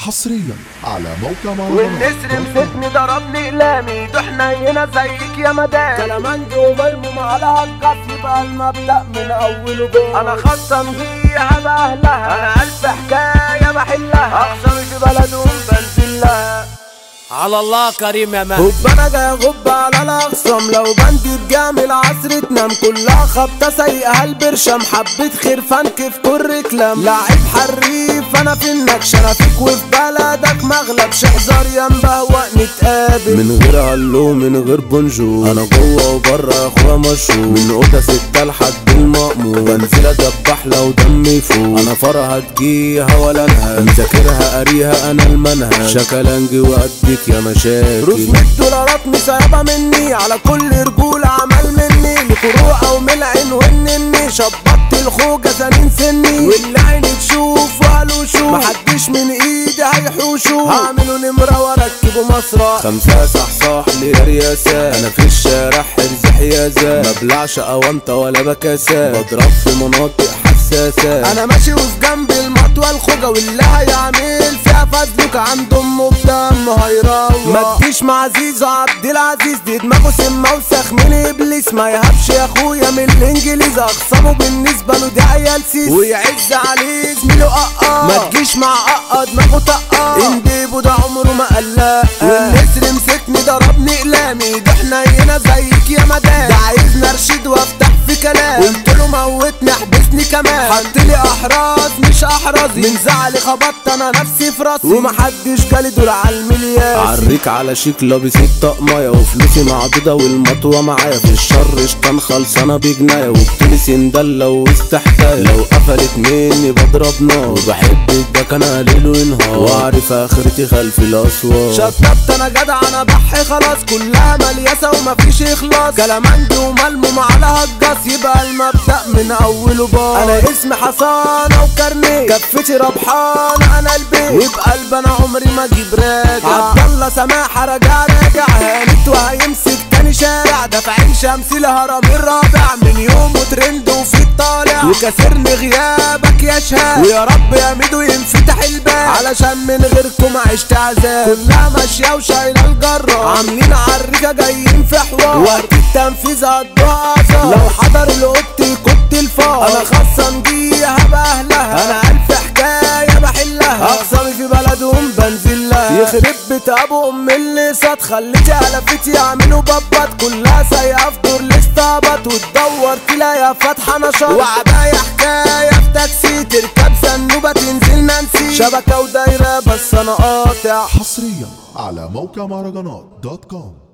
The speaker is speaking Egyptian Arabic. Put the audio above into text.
حصريا على موقع والنسر مسكني ضربني قلامي ده حنينة زيك يا مدام كلامنجي وملموم على هالقص يبقى المبدأ من أوله بيه انا خصم فيها باهلها انا الف حكاية بحلها اخصمي في بلدهم بنزل لها على الله كريم يا مان غب انا جاي غب على الاخصم لو بندي بجامل عصر تنام كلها خبطة سيئة البرشم حبة خير فنك في كل كلام لعيب حريف انا في النكش انا فيك وفي بلدك مغلبش احذر يا مبهوأ نتقابل من غير هلو من غير بونجو انا جوه وبره يا اخويا مشهور من اوضه ستة لحد المأمور بنزل ادبح لو دمي يفوق انا فرها تجيها ولا انها مذاكرها قاريها انا المنهج شكلنجي وقدك يا مشاكل رسم الدولارات مسيبة مني على كل رجولة عمل مني لكروع او ملعن ونني شبطت الخوجة سنين سني واللي عيني تشوف وقالوا شوف محدش من ايدي هيحوشوا هعملوا نمرة واركبوا مسرح خمسة صحصح لي يا رياسة انا في الشارع حرز حيازة مبلعش اوانطة ولا بكاسة بضرب في مناطق حساسة انا ماشي وفي جنب المطوى الخوجة واللي هيعمل فيها فزلك عند امه بدم هيروح ما تجيش مع زيزو عبد العزيز دي دماغه سمة وسخ من ابليس ما يهبش يا اخويا من الانجليز اخصمه بالنسبة له دي عيال سيس ويعز عليه زميله قطة ما تجيش مع قطة دماغه طقة انديبه ده عمره ما قلق والنسر مسكني ضربني قلامي ده حنينة زيك يا مدام ده عايزني ارشد وافتح في كلام قلت له موتني احبسني كمان حط لي احراز مش احرز من زعلي خبطت انا نفسي في راسي ومحدش جالي دول على المليان عريك على شيك لابس الطقمية وفلوسي معدودة والمطوة معايا في الشر شطان خلصانة بجناية وبتلي سندلة واستحكاية لو قفلت مني بضرب نار وبحب ده كان قليل وينهار واعرف اخرتي خلف الاسوار شطبت انا جدع انا بحي خلاص كلها ملياسة ومفيش اخلاص كلامنجي وملموم على هجاص يبقى المبدأ من اوله بار انا اسمي حصانة وكارنيه كفتي ربحانة انا البيت وبقلب انا عمري ما اجيب راجع عبد الله سماحة راجع راجع هانت وهيمسك تاني شارع دافعين شمس الهرم الرابع من يومه ترند وفي الطالع وكسرني غيابك يا شهاب ويا رب يا ميدو ينفتح الباب علشان من غيركم عشت عذاب كلها ماشية وشايلة الجرة عاملين عريكة جايين في حوار وقت التنفيذ هتضيع لو حضر لأوضتي كنت الفار انا خاصة نجيها باهلها انا الف حكاية بحلها اقسمي في بلدهم بنزل لها يخرب بيت ابو ام اللي صاد خليتي علفتي يعملوا بابات كلها سايقة في دور الاستعبط وتدور تلاقيها فاتحة نشاط وعباية حكاية في تاكسي تركب سنوبة تنزل نانسي شبكة ودايرة بس انا قاطع حصريا على موقع مهرجانات دوت كوم